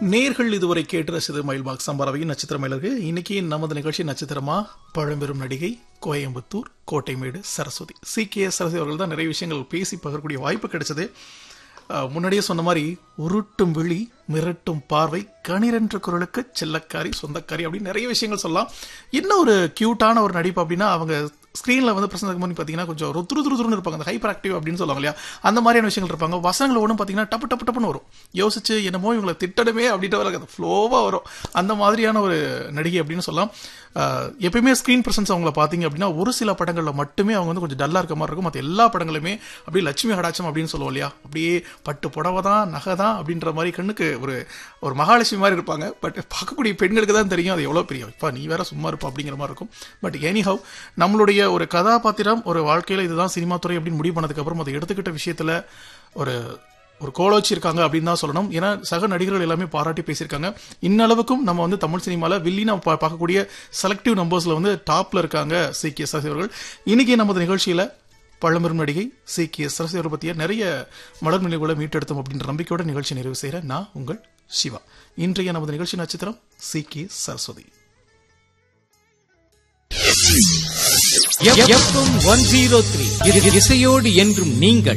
நேர்கள் இதுவரை கேட்டு ரசித்தது மயில்பாக் சம்பாரவையின் நட்சத்திர மயிலருக்கு இன்னைக்கு நமது நிகழ்ச்சி நட்சத்திரமா பழம்பெரும் நடிகை கோயம்புத்தூர் கோட்டைமேடு சரஸ்வதி சி கே சரஸ்வதி அவர்கள் தான் நிறைய விஷயங்கள் பேசி பகரக்கூடிய வாய்ப்பு கிடைச்சது அஹ், முன்னாடியே சொன்ன மாதிரி உருட்டும் விழி மிரட்டும் பார்வை கணிரென்ற குரலுக்கு செல்லக்காரி சொந்தக்காரி அப்படின்னு நிறைய விஷயங்கள் சொல்லலாம் இன்னும் ஒரு கியூட்டான ஒரு நடிப்பு அப்படின்னா அவங்க ஸ்க்ரீனில் வந்து பிரசன்ட் பண்ணி பார்த்தீங்கன்னா கொஞ்சம் ஒரு துரு துரு துருன்னு இருப்பாங்க அந்த ஹைப்பர் ஆக்டிவ் அப்படின்னு சொல்லுவாங்க இல்லையா அந்த மாதிரியான விஷயங்கள் இருப்பாங்க வசனங்கள் ஒன்றும் பார்த்தீங்கன்னா டப்பு டப்பு டப்புன்னு வரும் யோசிச்சு என்னமோ இவங்களை திட்டணுமே அப்படின்ற ஒரு அது ஃப்ளோவாக வரும் அந்த மாதிரியான ஒரு நடிகை அப்படின்னு சொல்லலாம் அஹ், எப்பயுமே ஸ்க்ரீன் பிரசன்ஸ் அவங்கள பார்த்தீங்க அப்படின்னா ஒரு சில படங்களில் மட்டுமே அவங்க வந்து கொஞ்சம் டல்லாக இருக்க மாதிரி இருக்கும் மற்ற எல்லா படங்களுமே அப்படியே லட்சுமி ஹடாச்சம் அப்படின்னு சொல்லுவோம் இல்லையா அப்படியே பட்டு புடவை தான் நகை தான் அப்படின்ற மாதிரி கண்ணுக்கு ஒரு ஒரு மகாலட்சுமி மாதிரி இருப்பாங்க பட் பார்க்கக்கூடிய பெண்களுக்கு தான் தெரியும் அது எவ்வளோ பெரிய இப்போ நீ வேற சும்மா இருப்பா அப்படிங்கிற மாதிரி இருக்கும் பட் எனிஹவ் நம்மளுடைய ஒரு கதாபாத்திரம் ஒரு வாழ்க்கையில் இதுதான் சினிமா துறை அப்படின்னு முடிவு பண்ணதுக்கப்புறம் அதை எடுத்துக்கிட்ட விஷயத்தில் ஒரு ஒரு கோலோச்சி இருக்காங்க அப்படின்னு தான் சொல்லணும் ஏன்னா சக நடிகர்கள் எல்லாமே பாராட்டி பேசியிருக்காங்க இன்னளவுக்கும் நம்ம வந்து தமிழ் சினிமாவில் வில்லினா பா பார்க்கக்கூடிய செலக்டிவ் நம்பர்ஸில் வந்து டாப்ல இருக்காங்க சி கே சரஸ்வதி அவர்கள் இன்னைக்கு நமது நிகழ்ச்சியில் பழம்பெரும் நடிகை சி கே சரஸ்வதி அவர்கள் பற்றிய நிறைய மலர் நிலைகளை மீட்டெடுத்தோம் அப்படின்ற நம்பிக்கையோட நிகழ்ச்சி நிறைவு செய்கிறேன் நான் உங்கள் சிவா இன்றைய நமது நிகழ்ச்சி நட்சத்திரம் C K Saraswathi FM one zero three இசையோடு என்றும் நீங்கள்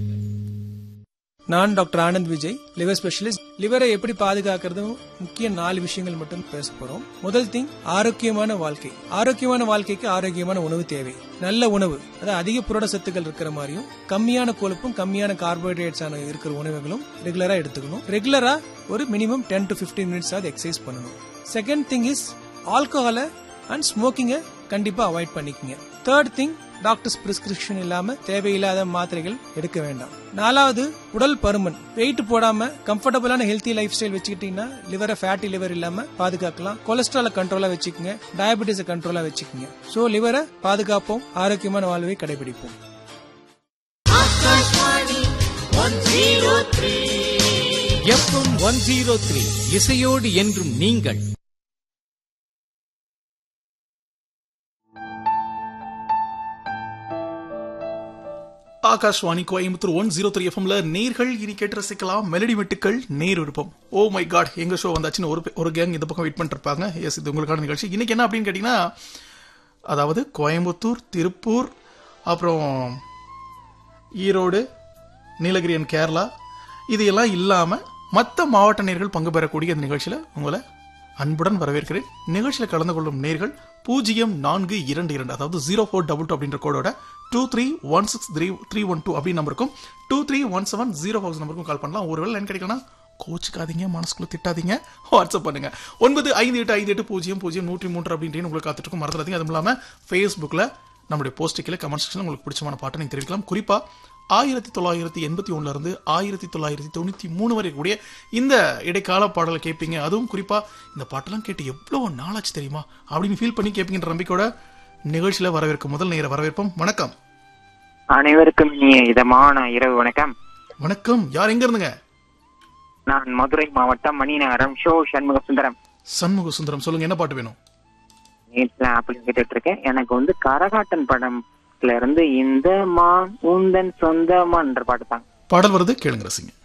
நான் doctor Anand Vijay liver specialist லிவரை எப்படி பாதுகாக்கிறது முக்கிய நாலு விஷயங்கள் மட்டும் பேச போறோம் முதல் திங் ஆரோக்கியமான வாழ்க்கை ஆரோக்கியமான வாழ்க்கைக்கு ஆரோக்கியமான உணவு தேவை நல்ல உணவு அதாவது அதிக புரட சத்துக்கள் இருக்கிற மாதிரியும் கம்மியான கொழுப்பும் கம்மியான கார்போஹைட்ரேட்ஸ் ஆன இருக்கிற உணவுகளும் ரெகுலரா எடுத்துக்கணும் ரெகுலரா ஒரு மினிமம் டென் டு 15 மினிட்ஸ் ஆகுது எக்ஸசைஸ் பண்ணணும் செகண்ட் திங் இஸ் ஆல்கஹாலை அண்ட் ஸ்மோக்கிங்கை கண்டிப்பா அவாய்ட் பண்ணிக்கங்க தேர்ட் திங் டாக்டர்ஸ் பிரிஸ்கிரிப்ஷன் இல்லாம தேவையில்லாத மாத்திரைகள் எடுக்க வேண்டாம் நாலாவது உடல் பருமன் வெயிட் போடாம கம்ஃபர்டபுளான ஹெல்த்தி லைஃப் ஸ்டைல் வச்சுக்கிட்டீங்கன்னா லிவரை ஃபேட்டி லிவர் இல்லாம பாதுகாக்கலாம் கொலஸ்ட்ரால கண்ட்ரோலா வச்சுக்கோங்க டயபெட்டிஸை கண்ட்ரோலா வச்சுக்கோங்க சோ லிவரை பாதுகாப்போம் ஆரோக்கியமான வாழ்வை கடைபிடிப்போம் எஃப்எம் ஒன் ஜீரோ த்ரீ இசையோடு என்றும் நீங்கள் Akashvani Coimbatore one zero three எஃப்எம்ல நேர்கள் இனி கேட்டு ரசிக்கலாம் மெலடி மெட்டுக்கள் நேர் விருப்பம் ஓ மை காட் எங்க ஷோ வந்தாச்சுன்னு ஒரு ஒரு கேங் இந்த பக்கம் வெயிட் பண்ணிட்டு இருப்பாங்க எஸ் இது உங்களுக்கான நிகழ்ச்சி இன்னைக்கு என்ன அப்படின்னு கேட்டீங்கன்னா அதாவது கோயம்புத்தூர் திருப்பூர் அப்புறம் ஈரோடு நீலகிரி and கேரளா இது எல்லாம் இல்லாம மற்ற மாவட்ட நேர்கள் பங்கு பெறக்கூடிய இந்த நிகழ்ச்சியில உங்களை அன்புடன் வரவேற்கிறேன் நிகழ்ச்சியில் கலந்து கொள்ளும் நேர்கள் பூஜ்ஜியம் நான்கு இரண்டு இரண்டு அதாவது ஜீரோ ஃபோர் டபுள் டூ அப்படின்ற கோடோட two three one six three three one two அப்படின்னு நம்பருக்கும் two three one seven zero four நம்பருக்கும் கால் பண்ணலாம் ஒருவேளை லைன் கிடைக்கலனா கோச்சுக்காதீங்க மனசுக்குள்ள திட்டாதீங்க வாட்ஸ்அப் பண்ணுங்க ஒன்பது ஐந்து எட்டு ஐந்து எட்டு பூஜ்ஜியம் பூஜ்ஜியம் நூற்றி மூன்று அப்படின்னு உங்களுக்கு காத்துட்டு இருக்கும் மறந்துடாதீங்க அதுவும் இல்லாமல் ஃபேஸ்புக்கில் நம்முடைய போஸ்ட் கீழே கமெண்ட் செக்ஷனில் உங்களுக்கு பிடிச்சமான பாட்டை நீங்கள் தெரிவிக்கலாம் குறிப்பாக ஆயிரத்தி தொள்ளாயிரத்தி எண்பத்தி ஒண்ணுல இருந்து ஆயிரத்தி தொள்ளாயிரத்தி தொண்ணூத்தி மூணு வரை கூடிய இந்த இடைக்கால பாடலை கேட்பீங்க அதுவும் குறிப்பா இந்த பாட்டெல்லாம் கேட்டு எவ்வளவு நாளாச்சு தெரியுமா அப்படின்னு ஃபீல் பண்ணி கேட்பீங்கன்ற நம்பிக்கையோட நிகழ்ச்சியில வரவேற்கும் முதல் நேர வரவேற்போம் வணக்கம் அனைவருக்கும் இனிய இதமான இரவு வணக்கம் வணக்கம் யார் எங்க இருந்துங்க நான் மதுரை மாவட்டம் மணிநகரம் ஷோ சண்முக சுந்தரம் சண்முக சுந்தரம் சொல்லுங்க என்ன பாட்டு வேணும் நேற்று அப்படின்னு கேட்டுட்டு இருக்கேன் எனக்கு வந்து கரகாட்டன் படம்ல இருந்து இந்த மான் உந்தன் சொந்த மான்ற பாட்டு தான் பாடல் வருது கேளுங்க ரசிங்க